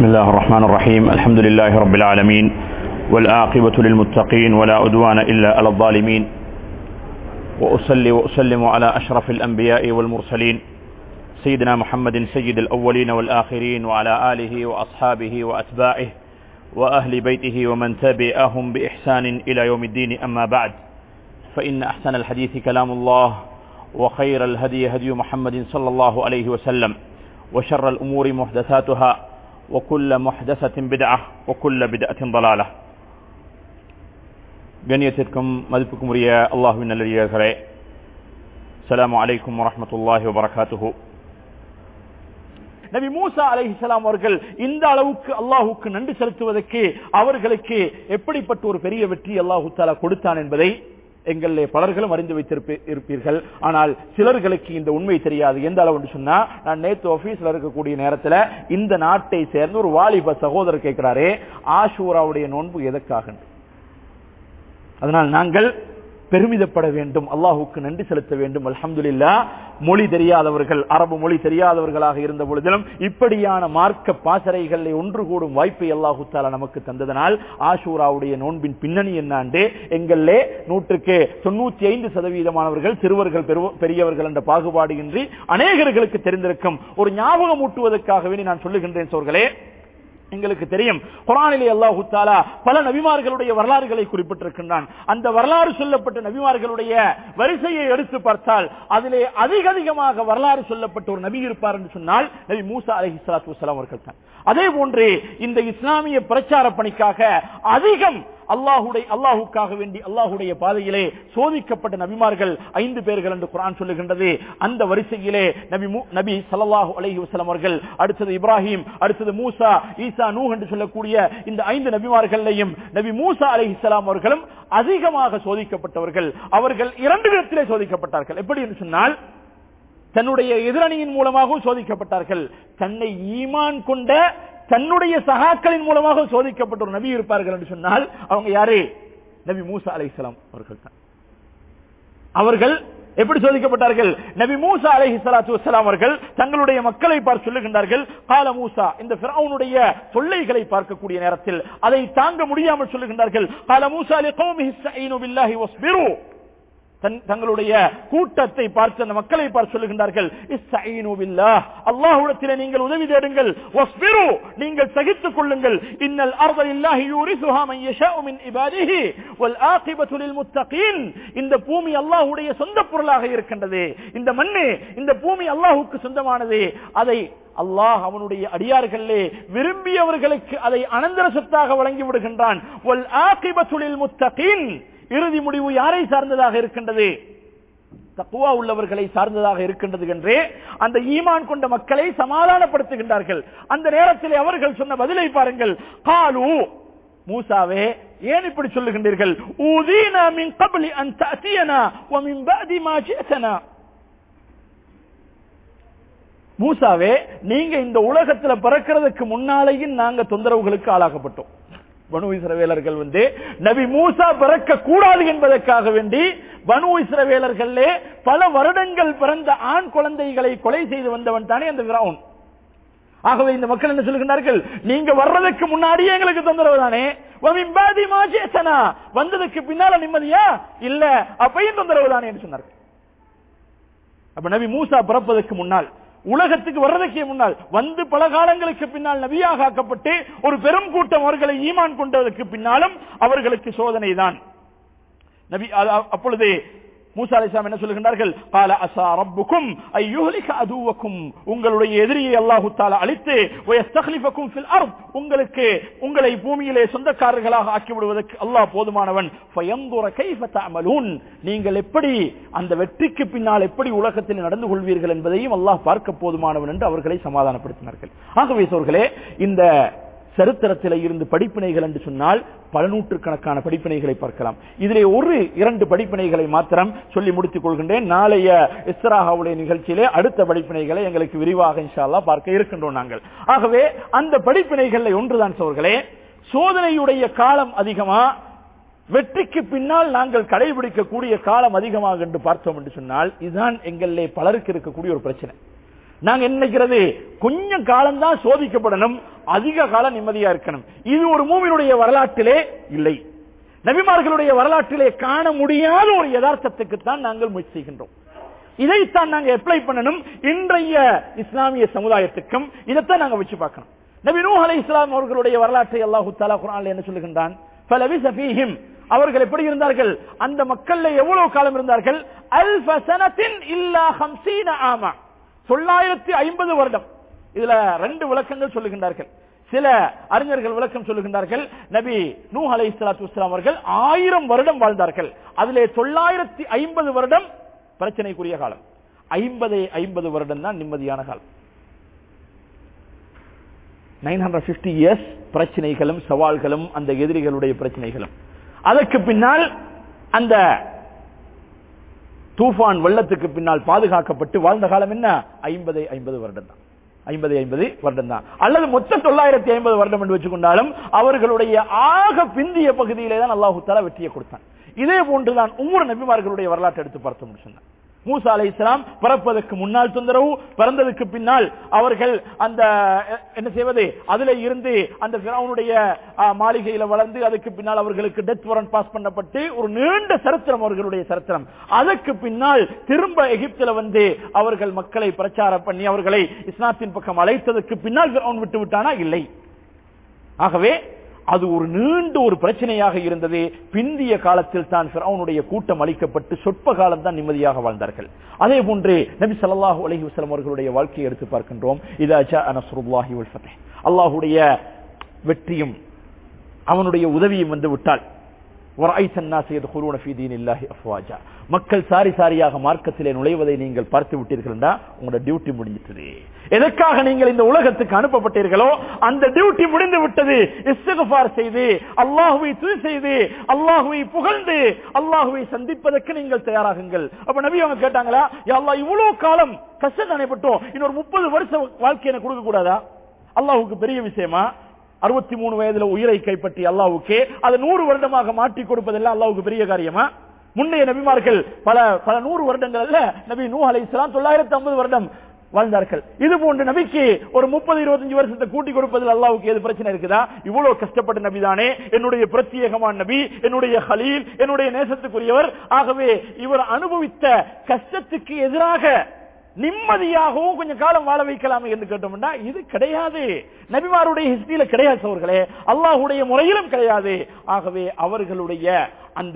بسم الله الرحمن الرحيم الحمد لله رب العالمين والعاقبة للمتقين ولا عدوان إلا على الظالمين وأصلي وأسلم على أشرف الأنبياء والمرسلين سيدنا محمد سيد الأولين والآخرين وعلى آله وأصحابه وأتباعه وأهل بيته ومن تبعهم بإحسان إلى يوم الدين أما بعد فإن أحسن الحديث كلام الله وخير الهدي هدي محمد صلى الله عليه وسلم وشر الأمور محدثاتها وكل محدثة بدعة وكل بدعة ضلالة கண்ணியத்திற்கும் மதிப்புக்கும் உரிய அல்லாஹுவின் நல்லடியார்களே அஸ்ஸலாமு அலைக்கும் வரஹ்மத்துல்லாஹி வபரகாத்துஹு நபி மூசா அலைஹிஸ்ஸலாம் அவர்கள் இந்த அளவுக்கு அல்லாஹுக்கு நன்றி செலுத்துவதற்கு அவர்களுக்கு எப்படிப்பட்ட ஒரு பெரிய வெற்றி அல்லாஹு தாலா கொடுத்தான் என்பதை எங்களிலே பலர்களும் அறிந்து வைத்திருப்பீர்கள் ஆனால் சிலர்களுக்கு இந்த உண்மை தெரியாது எந்த அளவு என்று சொன்னா நான் நேத்து ஆபீஸ்ல இருக்கக்கூடிய நேரத்துல இந்த நாட்டை சேர்ந்த ஒரு வாலிப சகோதரர் கேட்கிறாரே ஆஷூராவுடைய நோன்பு எதற்காக அதனால் நாங்கள் பெருமிதப்பட வேண்டும் அல்லாஹுக்கு நன்றி செலுத்த வேண்டும் அல்ஹம்துலில்லா மொழி தெரியாதவர்கள் அரபு மொழி தெரியாதவர்களாக இருந்த பொழுதிலும் இப்படியான மார்க்க பாசறைகளில் ஒன்று கூடும் வாய்ப்பை அல்லாஹு தாலா நமக்கு தந்ததனால் ஆஷூராவுடைய நோன்பின் பின்னணி என்னாண்டு எங்களிலே நூற்றுக்கு தொண்ணூத்தி ஐந்து சதவீதமானவர்கள் சிறுவர்கள் பெரியவர்கள் என்ற பாகுபாடு இன்றி அநேகர்களுக்கு தெரிந்திருக்கும் ஒரு ஞாபகம் ஊட்டுவதற்காகவே நான் சொல்லுகின்றேன் சோர்களே எங்களுக்கு தெரியும் குரானிலே அல்லாஹு தாலா பல நபிமார்களுடைய வரலாறுகளை குறிப்பிட்டிருக்கின்றான் அந்த வரலாறு சொல்லப்பட்ட நபிமார்களுடைய வரிசையை எடுத்து பார்த்தால் அதிலே அதிக அதிகமாக வரலாறு சொல்லப்பட்ட ஒரு நபி இருப்பார் என்று சொன்னால் நபி மூசா அலஹி சலாத்து வலாம் அவர்கள் தான் அதே போன்று இந்த இஸ்லாமிய பிரச்சார பணிக்காக அதிகம் அல்லாஹுடைய அல்லாஹுக்காக வேண்டி அல்லாஹுடைய பாதையிலே சோதிக்கப்பட்ட நபிமார்கள் ஐந்து பேர்கள் என்று குரான் சொல்லுகின்றது அந்த வரிசையிலே நபி நபி சல்லாஹூ அலஹி வசலம் அவர்கள் அடுத்தது இப்ராஹிம் அடுத்தது மூசா ஈசா நூ என்று சொல்லக்கூடிய இந்த ஐந்து நபிமார்களையும் நபி மூசா அலஹி இஸ்லாம் அவர்களும் அதிகமாக சோதிக்கப்பட்டவர்கள் அவர்கள் இரண்டு விதத்திலே சோதிக்கப்பட்டார்கள் எப்படி என்று சொன்னால் தன்னுடைய எதிரணியின் மூலமாகவும் சோதிக்கப்பட்டார்கள் தன்னை ஈமான் கொண்ட தன்னுடைய சகாக்களின் மூலமாக சோதிக்கப்பட்ட ஒரு நபி இருப்பார்கள் என்று சொன்னால் அவங்க யாரு நபி மூசா அலை இஸ்லாம் அவர்கள் தான் அவர்கள் எப்படி சோதிக்கப்பட்டார்கள் நபி மூசா அலஹி சலாத்து வலாம் அவர்கள் தங்களுடைய மக்களை பார்த்து சொல்லுகின்றார்கள் கால மூசா இந்த பிறவுனுடைய தொல்லைகளை பார்க்கக்கூடிய நேரத்தில் அதை தாங்க முடியாமல் சொல்லுகின்றார்கள் கால மூசா அலி கௌமி தங்களுடைய கூட்டத்தை பார்த்து அந்த மக்களை பார்த்து சொல்லுகின்றார்கள் அல்லாஹுடத்திலே நீங்கள் உதவி தேடுங்கள் நீங்கள் சகித்துக் கொள்ளுங்கள் இன்னல் அர்தலில்லாஹி யூரிசுஹா மன் யஷாஉ மின் இபாதிஹி வல் ஆகிபத்து லில் முத்தகீன் இந்த பூமி அல்லாஹ்வுடைய சொந்த பொருளாக இருக்கின்றது இந்த மண்ணு இந்த பூமி அல்லாஹ்வுக்கு சொந்தமானது அதை அல்லாஹ் அவனுடைய அடியார்களே விரும்பியவர்களுக்கு அதை அனந்தர சொத்தாக வழங்கி விடுகின்றான் வல் ஆகிபத்து லில் முத்தகீன் இறுதி முடிவு யாரை சார்ந்ததாக இருக்கின்றது தக்குவா உள்ளவர்களை சார்ந்ததாக இருக்கின்றது என்றே அந்த ஈமான் கொண்ட மக்களை சமாதானப்படுத்துகின்றார்கள் அந்த நேரத்தில் அவர்கள் சொன்ன பதிலை பாருங்கள் காலு மூசாவே ஏன் இப்படி சொல்லுகின்றீர்கள் ஊதீனா மின் கபலி அன் தஅதியனா வ மின் பஅதி மா ஜிஅதனா மூசாவே நீங்க இந்த உலகத்துல பிறக்கிறதுக்கு முன்னாலேயும் நாங்க தொந்தரவுகளுக்கு ஆளாக்கப்பட்டோம் பனு இஸ்ரவேலர்கள் வந்து நபி மூசா பிறக்க கூடாது என்பதற்காக வேண்டி பனு இஸ்ரவேலர்களே பல வருடங்கள் பிறந்த ஆண் குழந்தைகளை கொலை செய்து வந்தவன் தானே அந்த கிரவுன் ஆகவே இந்த மக்கள் என்ன சொல்லுகின்றார்கள் நீங்க வர்றதுக்கு முன்னாடியே எங்களுக்கு தொந்தரவு தானே வந்ததுக்கு பின்னால நிம்மதியா இல்ல அப்பையும் தொந்தரவு தானே என்று சொன்னார்கள் அப்ப நபி மூசா பிறப்பதற்கு முன்னால் உலகத்துக்கு வர்றதுக்கு முன்னால் வந்து பல காலங்களுக்கு பின்னால் நபியாக ஆக்கப்பட்டு ஒரு பெரும் கூட்டம் அவர்களை ஈமான் கொண்டதற்கு பின்னாலும் அவர்களுக்கு சோதனை தான் நபி அப்பொழுது மூசா அலிஸ்லாம் என்ன சொல்லுகின்றார்கள் கால அசா ரப்புக்கும் ஐயுஹலிக அதுவக்கும் உங்களுடைய எதிரியை அல்லாஹு தாலா அழித்து வயஸ்தக்லிஃபக்கும் ஃபில் அர்த் உங்களுக்கு உங்களை பூமியிலே சொந்தக்காரர்களாக ஆக்கி விடுவதற்கு அல்லாஹ் போதுமானவன் ஃபயந்துர கைஃப தஅமலூன் நீங்கள் எப்படி அந்த வெற்றிக்கு பின்னால் எப்படி உலகத்தில் நடந்து கொள்வீர்கள் என்பதையும் அல்லாஹ் பார்க்க போதுமானவன் என்று அவர்களை சமாதானப்படுத்தினார்கள் ஆகவே சோர்களே இந்த சரித்திரத்தில் இருந்து படிப்பினைகள் என்று சொன்னால் பல நூற்றுக்கணக்கான படிப்பினைகளை பார்க்கலாம் இதிலே ஒரு இரண்டு படிப்பினைகளை மாத்திரம் சொல்லி முடித்துக் கொள்கின்றேன் நாளைய இஸ்ராஹாவுடைய நிகழ்ச்சியிலே அடுத்த படிப்பினைகளை எங்களுக்கு விரிவாக இன்ஷால்லா பார்க்க இருக்கின்றோம் நாங்கள் ஆகவே அந்த படிப்பினைகள் ஒன்றுதான் சோர்களே சோதனையுடைய காலம் அதிகமா வெற்றிக்கு பின்னால் நாங்கள் கடைபிடிக்கக்கூடிய காலம் அதிகமாக என்று பார்த்தோம் என்று சொன்னால் இதுதான் எங்களிலே பலருக்கு இருக்கக்கூடிய ஒரு பிரச்சனை நாங்க என்ன நினைக்கிறது கொஞ்சம் காலம்தான் சோதிக்கப்படணும் அதிக காலம் நிம்மதியா இருக்கணும் இது ஒரு மூவினுடைய வரலாற்றிலே இல்லை நபிமார்களுடைய வரலாற்றிலே காண முடியாத ஒரு யதார்த்தத்துக்கு தான் நாங்கள் முயற்சி செய்கின்றோம் இதைத்தான் நாங்க அப்ளை பண்ணணும் இன்றைய இஸ்லாமிய சமுதாயத்துக்கும் இதைத்தான் நாங்க வச்சு பார்க்கணும் நபி நூ அலை இஸ்லாம் அவர்களுடைய வரலாற்றை அல்லாஹு தாலா குரான்ல என்ன சொல்லுகின்றான் فَلَبِثَ فِيهِمْ அவர்கள் எப்படி இருந்தார்கள் அந்த மக்கள்ல எவ்வளவு காலம் இருந்தார்கள் அல்ஃப சனத்தின் இல்லா ஹம்சீன ஆமா தொள்ளாயிரத்தி ஐம்பது வருடம் இதுல ரெண்டு விளக்கங்கள் சொல்லுகின்றார்கள் சில அறிஞர்கள் விளக்கம் சொல்லுகின்றார்கள் நபி நூ அலை இஸ்லாத்து அவர்கள் ஆயிரம் வருடம் வாழ்ந்தார்கள் அதிலே தொள்ளாயிரத்தி ஐம்பது வருடம் பிரச்சனைக்குரிய காலம் ஐம்பது ஐம்பது வருடம் தான் நிம்மதியான காலம் நைன் ஹண்ட்ரட் பிப்டி இயர்ஸ் பிரச்சனைகளும் சவால்களும் அந்த எதிரிகளுடைய பிரச்சனைகளும் அதற்கு பின்னால் அந்த தூஃபான் வெள்ளத்துக்கு பின்னால் பாதுகாக்கப்பட்டு வாழ்ந்த காலம் என்ன ஐம்பது ஐம்பது வருடம் தான் ஐம்பது ஐம்பது வருடம் தான் அல்லது மொத்தம் தொள்ளாயிரத்தி ஐம்பது வருடம் என்று வச்சுக்கொண்டாலும் அவர்களுடைய ஆக பிந்திய பகுதியிலே தான் அல்லாஹு தாலா வெற்றியை கொடுத்தான் இதே போன்றுதான் ஒவ்வொரு நபிமார்களுடைய வரலாற்றை எடுத்து பார்த்தோம்னு சொன்னார் மூசா அலை இஸ்லாம் பிறப்பதற்கு முன்னால் தொந்தரவு பிறந்ததுக்கு பின்னால் அவர்கள் அந்த அஹ், என்ன செய்வது அதுல இருந்து அந்த பிறவுனுடைய மாளிகையில வளர்ந்து அதுக்கு பின்னால் அவர்களுக்கு டெத் வாரண்ட் பாஸ் பண்ணப்பட்டு ஒரு நீண்ட சரித்திரம் அவர்களுடைய சரித்திரம் அதற்கு பின்னால் திரும்ப எகிப்தில வந்து அவர்கள் மக்களை பிரச்சாரம் பண்ணி அவர்களை இஸ்லாத்தின் பக்கம் அழைத்ததற்கு பின்னால் பிறவுன் விட்டு விட்டானா இல்லை ஆகவே அது ஒரு நீண்ட ஒரு பிரச்சனையாக இருந்தது பிந்திய காலத்தில் தான் பிறவுனுடைய கூட்டம் அளிக்கப்பட்டு சொற்ப காலம் தான் நிம்மதியாக வாழ்ந்தார்கள் அதே போன்று நபி ஸல்லல்லாஹு அலைஹி வஸல்லம் அவர்களுடைய வாழ்க்கையை எடுத்து பார்க்கின்றோம் இதா ஜாஅ நஸ்ருல்லாஹி வல் ஃபத்ஹ் அல்லாஹ்வுடைய வெற்றியும் அவனுடைய உதவியும் வந்து விட்டால் وَرَأَيْتَ النَّاسَ يَدْخُلُونَ فِي دِينِ اللَّهِ أَفْوَاجًا மக்கள் சாரி சாரியாக மார்க்கத்திலே நுழைவதை நீங்கள் பார்த்து விட்டீர்கள்டா உங்களோட டியூட்டி முடிஞ்சிட்டது எதற்காக நீங்கள் இந்த உலகத்துக்கு அனுப்பப்பட்டீர்களோ அந்த டியூட்டி முடிந்து விட்டது இஸ்திக்ஃபார் செய்து அல்லாஹ்வை துதி செய்து அல்லாஹ்வை புகழ்ந்து அல்லாஹ்வை சந்திப்பதற்கு நீங்கள் தயாராகுங்கள் அப்ப நபி அவங்க கேட்டாங்களா யா அல்லாஹ் இவ்வளவு காலம் கஷ்டம் தானேப்பட்டோம் இன்னொரு முப்பது வருஷம் வாழ்க்கை எனக்கு கொடுக்க கூடாதா அல்லாஹ்வுக்கு பெரிய விஷயமா அறுபத்தி மூணு வயதுல உயிரை கைப்பற்றி அல்லாவுக்கு அதை நூறு வருடமாக மாற்றி கொடுப்பதெல்லாம் அல்லாவுக்கு பெரிய காரியமா முன்னைய நபிமார்கள் பல பல நூறு வருடங்கள் அல்ல நபி நூ அலை இஸ்லாம் தொள்ளாயிரத்தி ஐம்பது வருடம் வாழ்ந்தார்கள் இது போன்று நபிக்கு ஒரு முப்பது இருபத்தஞ்சு வருஷத்தை கூட்டி கொடுப்பதில் அல்லாவுக்கு எது பிரச்சனை இருக்குதா இவ்வளவு கஷ்டப்பட்ட நபிதானே என்னுடைய பிரத்யேகமான நபி என்னுடைய ஹலீல் என்னுடைய நேசத்துக்குரியவர் ஆகவே இவர் அனுபவித்த கஷ்டத்துக்கு எதிராக நிம்மதியாகவும் கொஞ்சம் காலம் வாழ வைக்கலாமே என்று கேட்டோம்னா இது கிடையாது நபிமாருடைய ஹிஸ்டரியில கிடையாது அவர்களே அல்லாஹுடைய முறையிலும் கிடையாது ஆகவே அவர்களுடைய அந்த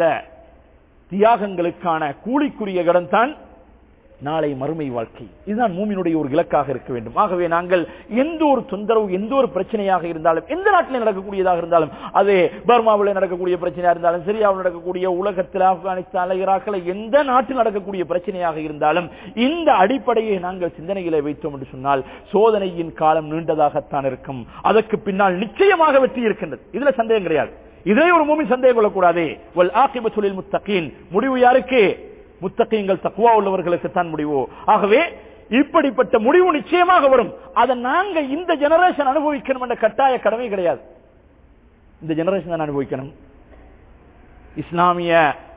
தியாகங்களுக்கான கூலிக்குரிய இடம் தான் நாளை மறுமை வாழ்க்கை இதுதான் மூமினுடைய ஒரு இலக்காக இருக்க வேண்டும் ஆகவே நாங்கள் எந்த ஒரு தொந்தரவு எந்த ஒரு பிரச்சனையாக இருந்தாலும் எந்த நாட்டில் நடக்கக்கூடியதாக இருந்தாலும் அது பர்மாவில் நடக்கக்கூடிய பிரச்சனையாக இருந்தாலும் சிரியாவில் நடக்கக்கூடிய உலகத்தில் ஆப்கானிஸ்தான் ஈராக்கில் எந்த நாட்டில் நடக்கக்கூடிய பிரச்சனையாக இருந்தாலும் இந்த அடிப்படையை நாங்கள் சிந்தனையிலே வைத்தோம் என்று சொன்னால் சோதனையின் காலம் நீண்டதாகத்தான் இருக்கும் அதற்கு பின்னால் நிச்சயமாக வெற்றி இருக்கின்றது இதுல சந்தேகம் கிடையாது இதே ஒரு மூமி சந்தேகம் கொள்ளக்கூடாது வல் ஆகிபத்துலில் முத்தகீன் முடிவு யாருக்கு முத்தகைங்கள் தக்குவா உள்ளவர்களுக்கு தான் முடிவு ஆகவே இப்படிப்பட்ட முடிவு நிச்சயமாக வரும் அதை நாங்க இந்த ஜெனரேஷன் அனுபவிக்கணும் என்ற கட்டாய கடமை கிடையாது இந்த ஜெனரேஷன் தான் அனுபவிக்கணும் இஸ்லாமிய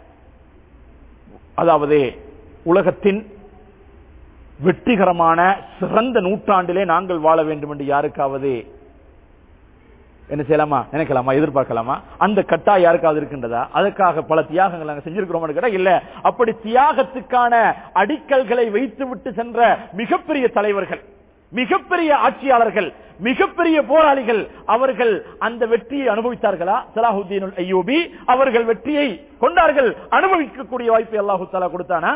அதாவது உலகத்தின் வெற்றிகரமான சிறந்த நூற்றாண்டிலே நாங்கள் வாழ வேண்டும் என்று யாருக்காவது என்ன செய்யலாமா நினைக்கலாமா எதிர்பார்க்கலாமா அந்த கட்டா யாருக்காவது இருக்கின்றதா அதுக்காக பல தியாகங்கள் நாங்க செஞ்சிருக்கிறோம் கேட்டா இல்ல அப்படி தியாகத்துக்கான அடிக்கல்களை வைத்து விட்டு சென்ற மிகப்பெரிய தலைவர்கள் மிகப்பெரிய ஆட்சியாளர்கள் மிகப்பெரிய போராளிகள் அவர்கள் அந்த வெற்றியை அனுபவித்தார்களா சலாஹுத்தீன் ஐயோபி அவர்கள் வெற்றியை கொண்டார்கள் அனுபவிக்கக்கூடிய வாய்ப்பை அல்லாஹு தாலா கொடுத்தானா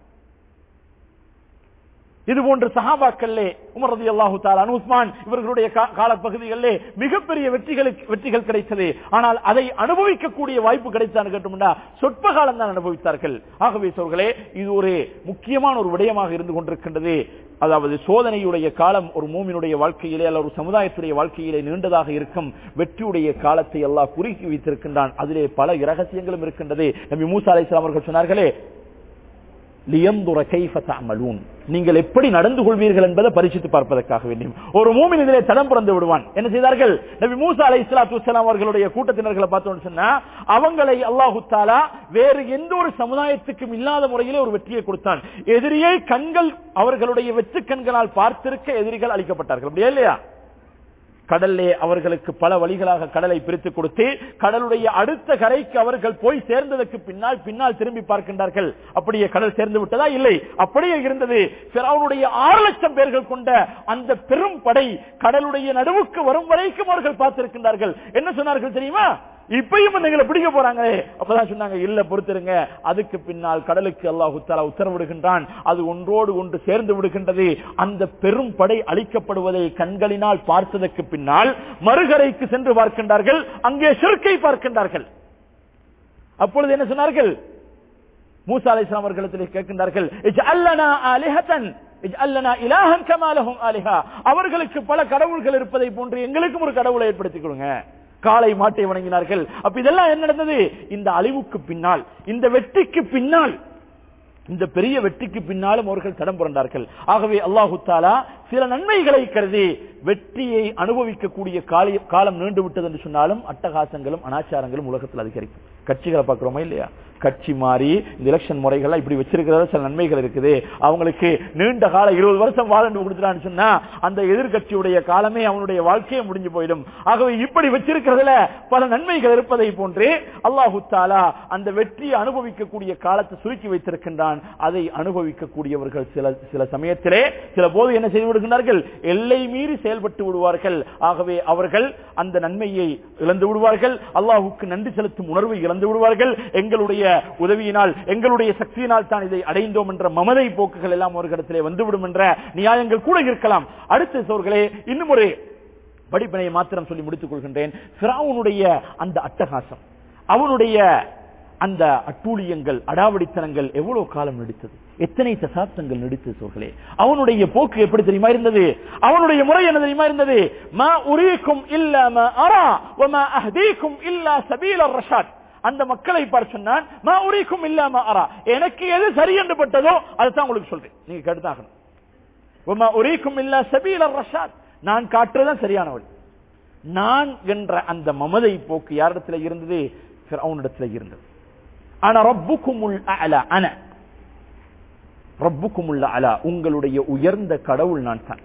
இது போன்ற சஹாபாக்களே உமர் ரதி அல்லாஹு தாலான் உஸ்மான் இவர்களுடைய காலப்பகுதிகளிலே மிகப்பெரிய வெற்றிகளுக்கு வெற்றிகள் கிடைத்தது ஆனால் அதை அனுபவிக்கக்கூடிய வாய்ப்பு கிடைத்தான்னு கேட்டோம்னா சொற்ப காலம் தான் அனுபவித்தார்கள் ஆகவே சோர்களே இது ஒரு முக்கியமான ஒரு விடயமாக இருந்து கொண்டிருக்கின்றது அதாவது சோதனையுடைய காலம் ஒரு மூமினுடைய வாழ்க்கையிலே அல்ல ஒரு சமுதாயத்துடைய வாழ்க்கையிலே நீண்டதாக இருக்கும் வெற்றியுடைய காலத்தை எல்லாம் குறுக்கி வைத்திருக்கின்றான் அதிலே பல இரகசியங்களும் இருக்கின்றது நபி மூசா அலை அவர்கள் சொன்னார்களே லியந்துர கைஃப தஅமலூன் நீங்கள் எப்படி நடந்து கொள்வீர்கள் என்பதை பரிசித்து பார்ப்பதற்காக வேண்டும் ஒரு மூமின் இதிலே தடம் பிறந்து விடுவான் என்ன செய்தார்கள் நபி மூசா அலை இஸ்லாத்து அவர்களுடைய கூட்டத்தினர்களை பார்த்தோம்னு சொன்னா அவங்களை அல்லாஹு தாலா வேறு எந்த ஒரு சமுதாயத்துக்கும் இல்லாத முறையிலே ஒரு வெற்றியை கொடுத்தான் எதிரியை கண்கள் அவர்களுடைய வெற்று கண்களால் பார்த்திருக்க எதிரிகள் அளிக்கப்பட்டார்கள் அப்படியே இல்லையா கடல்லே அவர்களுக்கு பல வழிகளாக கடலை பிரித்து கொடுத்து கடலுடைய அடுத்த கரைக்கு அவர்கள் போய் சேர்ந்ததற்கு பின்னால் பின்னால் திரும்பி பார்க்கின்றார்கள் அப்படியே கடல் சேர்ந்து விட்டதா இல்லை அப்படியே இருந்தது பிறவுடைய ஆறு லட்சம் பேர்கள் கொண்ட அந்த பெரும் படை கடலுடைய நடுவுக்கு வரும் வரைக்கும் அவர்கள் பார்த்திருக்கின்றார்கள் என்ன சொன்னார்கள் தெரியுமா இப்பயும் எங்களை பிடிக்க போறாங்களே அப்பதான் சொன்னாங்க இல்ல பொறுத்திருங்க அதுக்கு பின்னால் கடலுக்கு அல்லாஹு தாலா உத்தரவிடுகின்றான் அது ஒன்றோடு ஒன்று சேர்ந்து விடுகின்றது அந்த பெரும் படை அழிக்கப்படுவதை கண்களினால் பார்த்ததற்கு பின்னால் மறுகரைக்கு சென்று பார்க்கின்றார்கள் அங்கே சிறுக்கை பார்க்கின்றார்கள் அப்பொழுது என்ன சொன்னார்கள் மூசா அலை இஸ்லாம் அவர்களிடத்தில் கேட்கின்றார்கள் "இஜ்அல்லனா ஆலிஹத்தன் இஜ்அல்லனா இலாஹன் கமா லஹும் ஆலிஹா." அவர்களுக்கு பல கடவுள்கள் இருப்பதை போன்று எங்களுக்கும் ஒரு கடவுளை ஏற்படுத்திக் கொடுங்க காளை மாட்டை வணங்கினார்கள் அப்ப இதெல்லாம் என்ன நடந்தது இந்த அழிவுக்கு பின்னால் இந்த வெற்றிக்கு பின்னால் இந்த பெரிய வெற்றிக்கு பின்னாலும் அவர்கள் தடம் புரண்டார்கள் ஆகவே அல்லாஹு தாலா சில நன்மைகளை கருதி வெற்றியை அனுபவிக்கக்கூடிய காலி- காலம் நீண்டு விட்டது என்று சொன்னாலும் அட்டகாசங்களும் அனாச்சாரங்களும் உலகத்தில் அதிகரிக்கும் கட்சிகளை பார்க்கிறோமா இல்லையா கட்சி மாறி இந்த எலெக்ஷன் முறைகள் இப்படி வச்சிருக்கிறத சில நன்மைகள் இருக்குது அவங்களுக்கு நீண்ட கால இருபது வருஷம் வாழண்டு கொடுத்துட்டான்னு சொன்னா அந்த எதிர்கட்சியுடைய காலமே அவனுடைய வாழ்க்கையே முடிஞ்சு போயிடும் ஆகவே இப்படி வச்சிருக்கிறதுல பல நன்மைகள் இருப்பதை போன்று அல்லாஹு தாலா அந்த வெற்றியை அனுபவிக்கக்கூடிய காலத்தை சுருக்கி வைத்திருக்கின்றான் அதை அனுபவிக்கக்கூடியவர்கள் சில சில சமயத்திலே சில போது என்ன செய்து விடுகின்றார்கள் எல்லை மீறி செயல்பட்டு விடுவார்கள் ஆகவே அவர்கள் அந்த நன்மையை இழந்து விடுவார்கள் அல்லாஹுக்கு நன்றி செலுத்தும் உணர்வை இழந்து விடுவார்கள் எங்களுடைய உதவியினால் எங்களுடைய சக்தியினால் தான் இதை அடைந்தோம் என்ற மமதை போக்குகள் எல்லாம் அவர்களிடத்திலே வந்துவிடும் என்ற நியாயங்கள் கூட இருக்கலாம் அடுத்த சோர்களே இன்னும் ஒரு படிப்பினையை மாத்திரம் சொல்லி முடித்துக் கொள்கின்றேன் ஃபிரௌனுடைய அந்த அட்டகாசம் அவனுடைய அந்த அட்டூழியங்கள் அடாவடித்தனங்கள் எவ்வளவு காலம் நடித்தது எத்தனை தசாப்தங்கள் நடித்தது சோர்களே அவனுடைய போக்கு எப்படி தெரியுமா இருந்தது அவனுடைய முறை என்ன தெரியுமா இருந்தது மா உரீக்கும் இல்ல மா அரா வமா அஹ்தீக்கும் இல்லா சபீல ரஷாத் அந்த மக்களை பார்த்து சொன்னான் மா உரீக்கும் இல்லாம அரா எனக்கு எது சரி என்று பட்டதோ அதுதான் உங்களுக்கு சொல்றேன் நீங்க கெடுத்தாகணும் உமா உரீக்கும் இல்லா சபீல ரஷாத் நான் காட்டுறதுதான் சரியான வழி நான் என்ற அந்த மமதை போக்கு யாரிடத்துல இருந்தது அவனிடத்துல இருந்தது ஆனா ரப்புக்குமுல் அலா அன ரப்புக்குமுல் அலா உங்களுடைய உயர்ந்த கடவுள் நான் தான்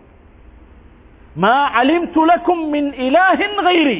மா அலிம் துலக்கும் மின் இலாஹின் கைரி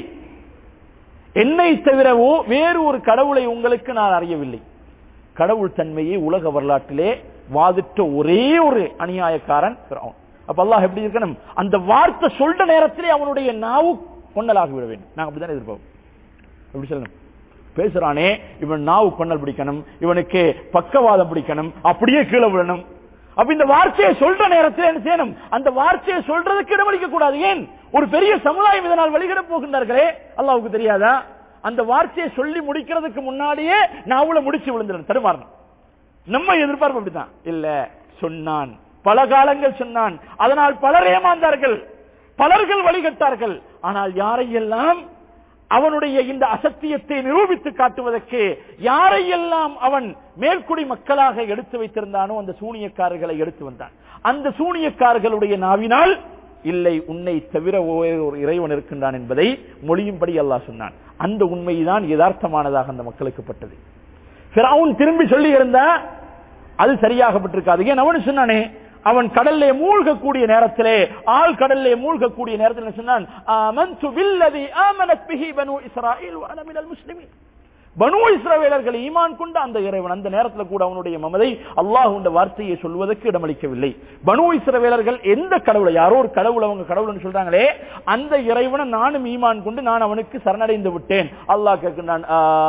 என்னை தவிரவோ வேறு ஒரு கடவுளை உங்களுக்கு நான் அறியவில்லை கடவுள் தன்மையை உலக வரலாற்றிலே வாதிட்ட ஒரே ஒரு அநியாயக்காரன் ஃபிரௌன். அப்ப அல்லாஹ் எப்படி இருக்கணும் அந்த வார்த்தை சொல்ற நேரத்திலே அவனுடைய நாவு கொண்டலாகி விட வேண்டும் நாங்க அப்படிதான் எதிர்பார்ப்போம் எப்படி சொல்லணும் பேசுறானே இவன் நாவு கொண்டல் பிடிக்கணும் இவனுக்கு பக்கவாதம் பிடிக்கணும் அப்படியே கீழே விடணும் அப்ப இந்த வார்த்தையை சொல்ற நேரத்தில் என்ன செய்யணும் அந்த வார்த்தையை சொல்றதுக்கு இடமளிக்க கூடாது ஏன் ஒரு பெரிய சமுதாயம் இதனால் வழிகிட போகின்றார்களே அல்லாவுக்கு தெரியாதா அந்த வார்த்தையை சொல்லி முடிக்கிறதுக்கு முன்னாடியே நாவுல முடிச்சு விழுந்துடணும் தடுமாறணும் நம்ம எதிர்பார்ப்பு அப்படிதான் இல்ல சொன்னான் பல காலங்கள் சொன்னான் அதனால் பலர் ஏமாந்தார்கள் பலர்கள் வழிகட்டார்கள் ஆனால் யாரையெல்லாம் அவனுடைய இந்த அசத்தியத்தை நிரூபித்து காட்டுவதற்கு யாரையெல்லாம் அவன் மேல்குடி மக்களாக எடுத்து வைத்திருந்தானோ அந்த சூனியக்காரர்களை எடுத்து வந்தான் அந்த சூனியக்காரர்களுடைய நாவினால் இல்லை உன்னை தவிர ஒரே ஒரு இறைவன் இருக்கின்றான் என்பதை மொழியும்படி அல்லாஹ் சொன்னான் அந்த உண்மைதான் யதார்த்தமானதாக அந்த மக்களுக்கு பட்டது பிறவுன் திரும்பி சொல்லி இருந்தா அது சரியாகப்பட்டிருக்காது ஏன் அவனு சொன்னானே அவன் கடல்லே மூழ்கக்கூடிய நேரத்திலே ஆள் கடல்லே மூழ்கக்கூடிய நேரத்தில் என்ன சொன்னான் ஆமன்து பில்லதி ஆமனத் பிஹி பனு இஸ்ராயீல் வ அன மினல் முஸ்லிமீன் பனு இஸ்ரவேலர்கள் ஈமான் கொண்ட அந்த இறைவன் அந்த நேரத்தில் கூட அவனுடைய மமதை அல்லாஹ் உண்ட வார்த்தையை சொல்வதற்கு இடமளிக்கவில்லை பனு இஸ்ரவேலர்கள் எந்த கடவுளை யாரோ ஒரு கடவுள் அவங்க கடவுள்னு சொல்றாங்களே அந்த இறைவனை நானும் ஈமான் கொண்டு நான் அவனுக்கு சரணடைந்து விட்டேன் அல்லாஹ் கேட்கின்றான்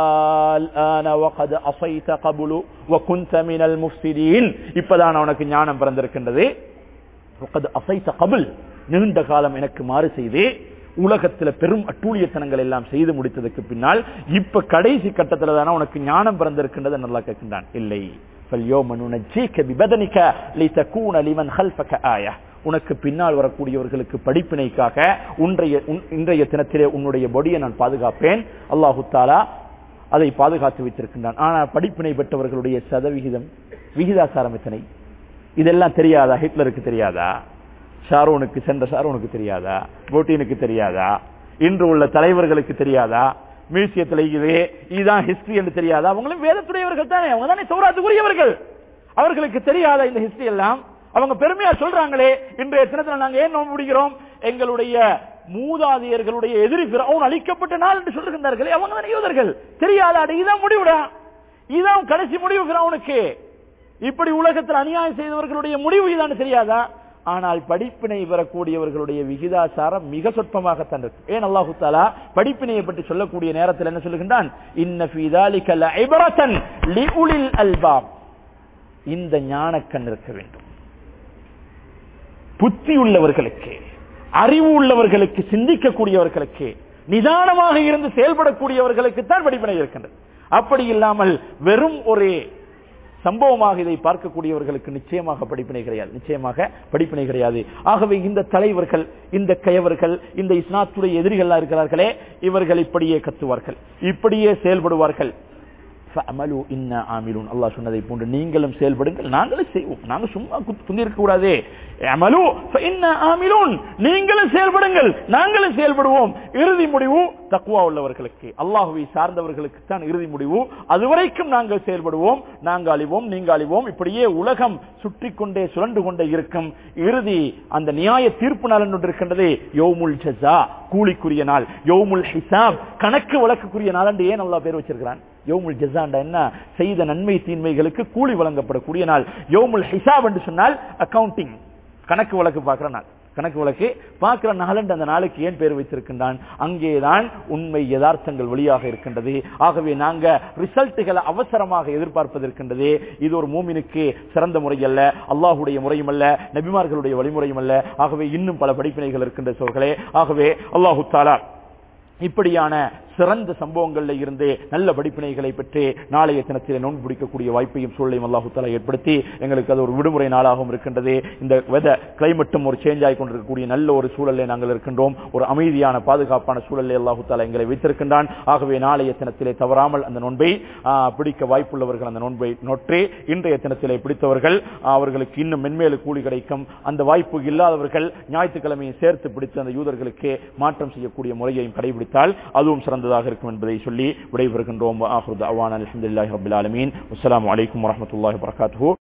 "ஆல்-ஆன வகத் அஸைத கபுலு வ குன்த மினல் முஃப்ஸிதீன்." இப்பதான் அவனுக்கு ஞானம் பிறந்திருக்கின்றது வகத் அஸைத கபுல் நீண்ட காலம் எனக்கு மாறு செய்து உலகத்துல பெரும் அட்டூழியத்தனங்கள் எல்லாம் செய்து முடித்ததுக்கு பின்னால் இப்ப கடைசி கட்டத்துல தானே உனக்கு ஞானம் பிறந்திருக்கின்றது நல்லா கேட்கின்றான் இல்லை فَالْيَوْمَ نُنَجِّيكَ بِبَدَنِكَ لِتَكُونَ لِمَنْ خَلْفَكَ آيَةً உனக்கு பின்னால் வரக்கூடியவர்களுக்கு படிப்பினைக்காக உன்றைய உன்- இன்றைய தினத்திலே உன்னுடைய பொடியை நான் பாதுகாப்பேன் அல்லாஹு தாலா அதை பாதுகாத்து வைத்திருக்கின்றான் ஆனால் படிப்பினை பெற்றவர்களுடைய சதவிகிதம் விகிதாசாரம் எத்தனை இதெல்லாம் தெரியாதா ஹிட்லருக்கு தெரியாதா ஷாரோனுக்கு சென்ற ஷாரோனுக்கு தெரியாதா போட்டினுக்கு தெரியாதா இன்று உள்ள தலைவர்களுக்கு தெரியாதா மியூசியத்தில் இது இதுதான் ஹிஸ்டரி என்று தெரியாதா அவங்களும் வேதத்துடையவர்கள் தானே அவங்க தானே சௌராத்துக்குரியவர்கள் அவர்களுக்கு தெரியாத இந்த ஹிஸ்டரி எல்லாம் அவங்க பெருமையா சொல்றாங்களே இன்றைய தினத்துல நாங்க ஏன் நோன்பு பிடிக்கிறோம் எங்களுடைய மூதாதையர்களுடைய எதிரி அவன் அழிக்கப்பட்ட நாள் என்று சொல்லுகின்றார்களே அவங்க தானே யூதர்கள் தெரியாதா அட, இதான் முடிவுடா இதான் கடைசி முடிவு அவனுக்கு இப்படி உலகத்தில் அநியாயம் செய்தவர்களுடைய முடிவு இதான் தெரியாதா ஆனால் படிப்பினை பெறக்கூடியவர்களுடைய விகிதாசாரம் மிக சொற்பமாகத்தான் இருக்கு ஏன் அல்லாஹு தாலா படிப்பினையை பற்றி சொல்லக்கூடிய நேரத்தில் என்ன சொல்லுகின்றான் இன்ன ஃபீ ذَلِكَ لَعِبْرَةً لِأُولِي الْأَلْبَابِ இந்த ஞானக்கண் இருக்க வேண்டும் புத்தி உள்ளவர்களுக்கு அறிவு உள்ளவர்களுக்கு சிந்திக்கக்கூடியவர்களுக்கு நிதானமாக இருந்து செயல்படக்கூடியவர்களுக்கு தான் படிப்பினை இருக்கின்றது அப்படி இல்லாமல் வெறும் ஒரு சம்பவமாக இதை பார்க்கக்கூடியவர்களுக்கு நிச்சயமாக படிப்பினை கிடையாது நிச்சயமாக படிப்பினை கிடையாது ஆகவே இந்த தலைவர்கள் இந்த கயவர்கள் இந்த இஸ்லாத்துடைய எதிரிகளா இருக்கிறார்களே இவர்கள் இப்படியே கத்துவார்கள் இப்படியே செயல்படுவார்கள் ஃபஅமலு இன்னா ஆமிலூன் அல்லாஹ் சொன்னதை போன்று நீங்களும் செயல்படுங்கள் நாங்களும் செய்வோம் நாங்க சும்மா குந்திருக்க கூடாதே அமலு ஃபஇன்னா ஆமிலூன் நீங்களும் செயல்படுங்கள் நாங்களும் செயல்படுவோம் இறுதி முடிவு தக்வா உள்ளவர்களுக்கு அல்லாஹ்வை சார்ந்தவர்களுக்கு தான் இறுதி முடிவு அதுவரைக்கும் நாங்கள் செயல்படுவோம் நாங்கள் அழிவோம் நீங்க அழிவோம் இப்படியே உலகம் சுற்றி கொண்டே சுழண்டு கொண்டே இருக்கும் இறுதி அந்த நியாய தீர்ப்பு நாள் என்று இருக்கின்றது யோமுல் ஜஸா கூலிக்குரிய நாள் யோமுல் ஹிசாப் கணக்கு வழக்குக்குரிய நாள் என்று ஏன் அல்லாஹ் பேர் வச்சிருக்கிறான் யோமுல் ஜஸாண்டா என்ன செய்த நன்மை தீன்மைகளுக்கு கூலி வழங்கப்படக்கூடிய நாள் யோமுல் ஹிசாப் என்று சொன்னால் அக்கவுண்டிங் கணக்கு வழக்கு பார்க்கிற நாள் கணக்கு வழக்கு பார்க்கிற நாளன்று அந்த நாளுக்கு ஏன் பேர் வைத்திருக்கின்றான் அங்கேதான் உண்மை யதார்த்தங்கள் வெளியாக இருக்கின்றது ஆகவே நாங்க ரிசல்ட்டுகளை அவசரமாக எதிர்பார்ப்பது இருக்கின்றது இது ஒரு மூமினுக்கு சிறந்த முறை அல்ல அல்லாஹுடைய முறையும் அல்ல நபிமார்களுடைய வழிமுறையும் அல்ல ஆகவே இன்னும் பல படிப்பினைகள் இருக்கின்ற சோர்களே ஆகவே அல்லாஹு தாலா இப்படியான சிறந்த சம்பவங்கள்ல இருந்து நல்ல படிப்பினைகளை பெற்று நாளைய தினத்தில் நோன்பு பிடிக்கக்கூடிய வாய்ப்பையும் சூழலையும் அல்லாஹு தாலா ஏற்படுத்தி எங்களுக்கு அது ஒரு விடுமுறை நாளாகவும் இருக்கின்றது இந்த வெத கிளைமேட்டும் ஒரு சேஞ்ச் ஆகி கொண்டிருக்கக்கூடிய நல்ல ஒரு சூழலில் நாங்கள் இருக்கின்றோம் ஒரு அமைதியான பாதுகாப்பான சூழலில் அல்லாஹு தாலா எங்களை வைத்திருக்கின்றான் ஆகவே நாளைய தினத்திலே தவறாமல் அந்த நோன்பை ஆ, பிடிக்க வாய்ப்புள்ளவர்கள் அந்த நோன்பை நோற்றி இன்றைய தினத்திலே பிடித்தவர்கள் ஆ, அவர்களுக்கு இன்னும் மென்மேலு கூலி கிடைக்கும் அந்த வாய்ப்பு இல்லாதவர்கள் ஞாயிற்றுக்கிழமையை சேர்த்து பிடித்து அந்த யூதர்களுக்கு மாற்றம் செய்யக்கூடிய முறையையும் கடைபிடித்தால் அதுவும் சிறந்ததாக இருக்கும் என்பதை சொல்லி விடைபெறுகின்றோம் அஹமது அவான் அலமதுல்லாஹி ரபில் ஆலமீன் அஸ்லாம் வலைக்கம் வரமத்துல்லாஹி வரகாத்து